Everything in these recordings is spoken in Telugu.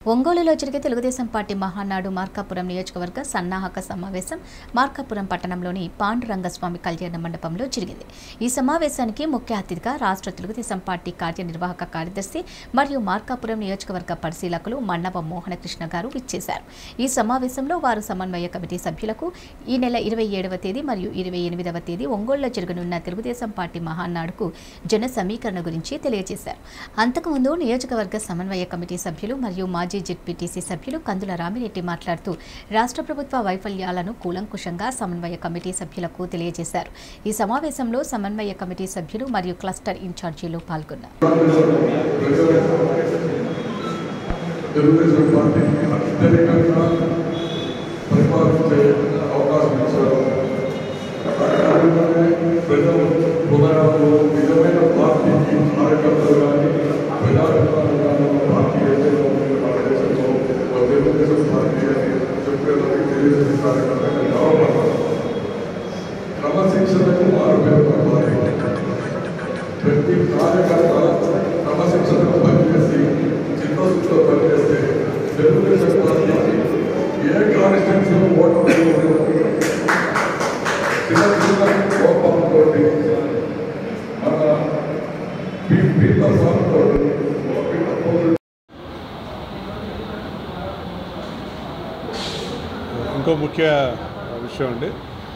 ఒంగోలులో జరిగే తెలుగుదేశం పార్టీ మహానాడు మార్కాపురం నియోజకవర్గ సన్నాహక సమావేశం మార్కాపురం పట్టణంలోని పాండురంగస్వామి కళ్యాణ మండపంలో జరిగింది ఈ సమావేశానికి ముఖ్య అతిథిగా రాష్ట్ర తెలుగుదేశం పార్టీ కార్యనిర్వాహక కార్యదర్శి మరియు మార్కాపురం నియోజకవర్గ పరిశీలకులు మన్నవ మోహనకృష్ణ గారు విచ్చేశారు ఈ సమావేశంలో వారు సమన్వయ కమిటీ సభ్యులకు ఈ నెల ఇరవై ఏడవ తేదీ మరియు ఇరవై ఎనిమిదవ తేదీ ఒంగోలులో జరగనున్న తెలుగుదేశం పార్టీ మహానాడుకు జన సమీకరణ గురించి తెలియజేశారు అంతకుముందు నియోజకవర్గ సమన్వయ కమిటీ సభ్యులు మరియు మాజీ జెడ్పీటీసీ సభ్యులు కందుల రామిరెడ్డి మాట్లాడుతూ రాష్ట్ర ప్రభుత్వ వైఫల్యాలను కూలంకుషంగా సమన్వయ కమిటీ సభ్యులకు తెలియజేశారు ఈ సమావేశంలో సమన్వయ కమిటీ సభ్యులు మరియు క్లస్టర్ ఇన్ఛార్జీలు పాల్గొన్నారు తెలుగుదేశం పార్టీకి అత్యధికంగా పరిపాలించే అవకాశం ఇచ్చారు అదేవిధంగా ప్రజలు హృదయాల్లో నిజమైన పార్టీకి కార్యకర్తలు కానీ ప్రజాభిప్రాయాలు కానీ ఉన్న పార్టీ ఏదైతే ఉందో మన దేశంలో ఒక తెలుగుదేశం పార్టీ అని చెప్పేదానికి తెలుగుదేశం కార్యకర్తగా గౌరవపడతారు క్రమశిక్షణకు వారు పేర్కొన్నారు ప్రతి కార్యకర్త క్రమశిక్షణకు పనిచేసి చిత్తశుద్ధితో పనిచేస్తే తెలుగుదేశం పార్టీకి ఏ కాన్స్టిట్యూన్సీలో ఓటర్ చిన్న చిన్న కోపంతో మన పీతల సార్తో ఇంకో ముఖ్య విషయం అండి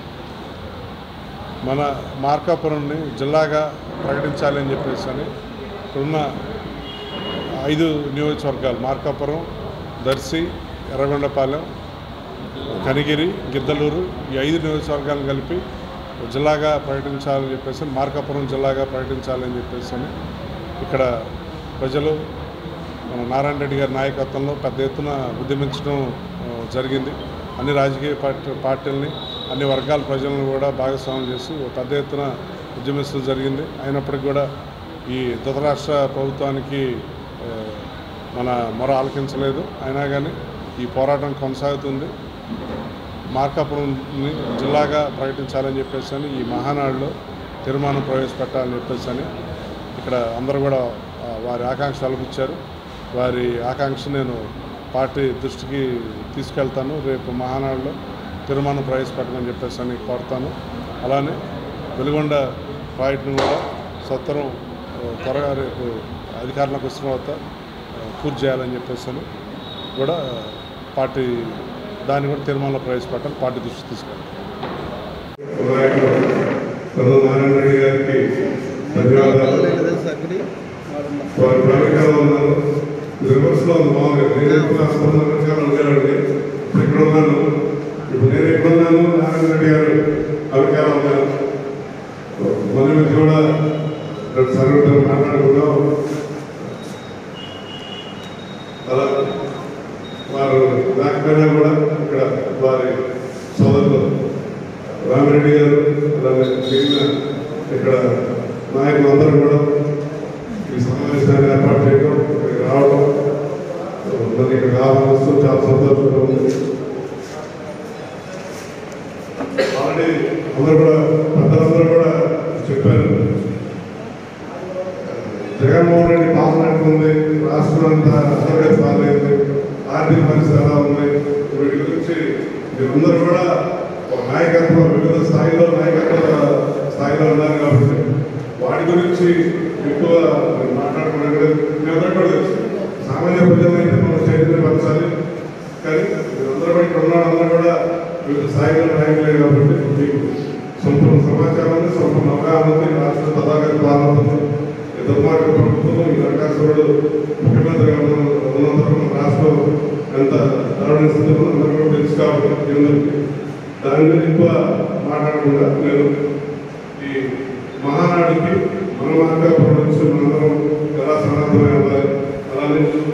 మన మార్కాపురంని జిల్లాగా ప్రకటించాలని చెప్పేసి అని ఇప్పుడున్న ఐదు నియోజకవర్గాలు మార్కాపురం దర్శి ఎర్రగొండపాలెం కనిగిరి గిద్దలూరు ఈ ఐదు నియోజకవర్గాలను కలిపి జిల్లాగా ప్రకటించాలని చెప్పేసి మార్కాపురం జిల్లాగా ప్రకటించాలని చెప్పేసి అని ఇక్కడ ప్రజలు మన నారాయణ రెడ్డి గారి నాయకత్వంలో పెద్ద ఎత్తున ఉద్యమించడం ఆ, జరిగింది అన్ని రాజకీయ పార్టీ పార్టీలని అన్ని వర్గాల ప్రజలను కూడా భాగస్వామ్యం చేసి ఒక పెద్ద ఎత్తున ఉద్యమించడం జరిగింది అయినప్పటికీ కూడా ఈ ధృతరాష్ట్ర ప్రభుత్వానికి ఆ, మన మొర ఆలకించలేదు అయినా కానీ ఈ పోరాటం కొనసాగుతుంది మార్కాపురంని జిల్లాగా ప్రకటించాలని చెప్పేసి అని ఈ మహానాడులో తీర్మానం ప్రవేశపెట్టాలని చెప్పేసి అని ఇక్కడ అందరూ కూడా ఆ, వారి ఆకాంక్ష అలపించారు వారి ఆకాంక్ష నేను పార్టీ దృష్టికి తీసుకెళ్తాను రేపు మహానాడులో తీర్మానం ప్రవేశపెట్టమని చెప్పేసి అని కోరుతాను అలానే వెలుగొండ ప్రాజెక్టును కూడా సత్వరం ఆ, త్వరగా రేపు అధికారంలోకి వచ్చిన తర్వాత ఆ, పూర్తి చేయాలని చెప్పేసి అని కూడా పార్టీ దాన్ని కూడా తీర్మానంలో ప్రవేశపెట్టాలి పార్టీ దృష్టికి తీసుకెళ్ళాలి నాయకుడు కరుణ నారాయణ రెడ్డి గారికి ధన్యవాదాలు వారు ప్రవేశంలో ఉన్నారు రివర్స్లో ఉంది మామూలుగా నేను ఎప్పుడు అసలు ప్రచారం ఉండేవాడిని ఇక్కడ ఉన్నాను ఇప్పుడు నేను ఎక్కడ ఉన్నాను నారాయణ రెడ్డి గారు అమెరికాలో ఉన్నారు మన మీద కూడా రెండు సర్వీసులు మాట్లాడుకున్నాం అలా వారు రాకపోయినా కూడా ఇక్కడ వారి సోదరులు రామిరెడ్డి గారు అలాగే మిగిలిన ఇక్కడ నాయకులందరూ కూడా ఈ సమావేశాన్ని ఏర్పాటు చేయడం ఇక్కడికి రావడం మరి ఇక్కడ ఆహ్వానిస్తూ చాలా సంతోషంగా ఉంది ఆల్రెడీ అందరూ కూడా పెద్దలందరూ కూడా చెప్పారు జగన్మోహన్ రెడ్డి పాలన ఉంది రాష్ట్రం అంతా అసలుగా బాగాలేదు ఆర్థిక పరిస్థితి ఎలా ఉంది వీటి గురించి మీరందరూ కూడా ఒక నాయకత్వం వివిధ స్థాయిలో నాయకత్వ స్థాయిలో ఉన్నారు కాబట్టి వాటి గురించి ఎక్కువ మాట్లాడుకున్నాను మేమందరూ కూడా తెలుసు సామాన్య ప్రజలైతే మనం చైతన్యపరచాలి కానీ మీరందరూ కూడా ఇక్కడ ఉన్న అందరూ కూడా వివిధ స్థాయిలో నాయకులే కాబట్టి మీకు సంపూర్ణ సమాచారాన్ని సంపూర్ణ అవగాహన ఉంది రాష్ట్ర తదాగతి పాలన ఉంది ఈ దుర్మార్గ ప్రభుత్వం ఈ నరకాసురుడు ముఖ్యమంత్రిగా ఉన్న- ఉన్నందుకు మన రాష్ట్రం ఎంత దారుణ స్థితిలో అందరూ కూడా తెలుసు కాబట్టి అందరికీ దాని మీద ఎక్కువ మాట్లాడకుండా నేను ఈ మహానాడికి మన మార్గాపురం నుంచి మనందరం ఎలా సన్నద్ధమై ఉండాలి అలానే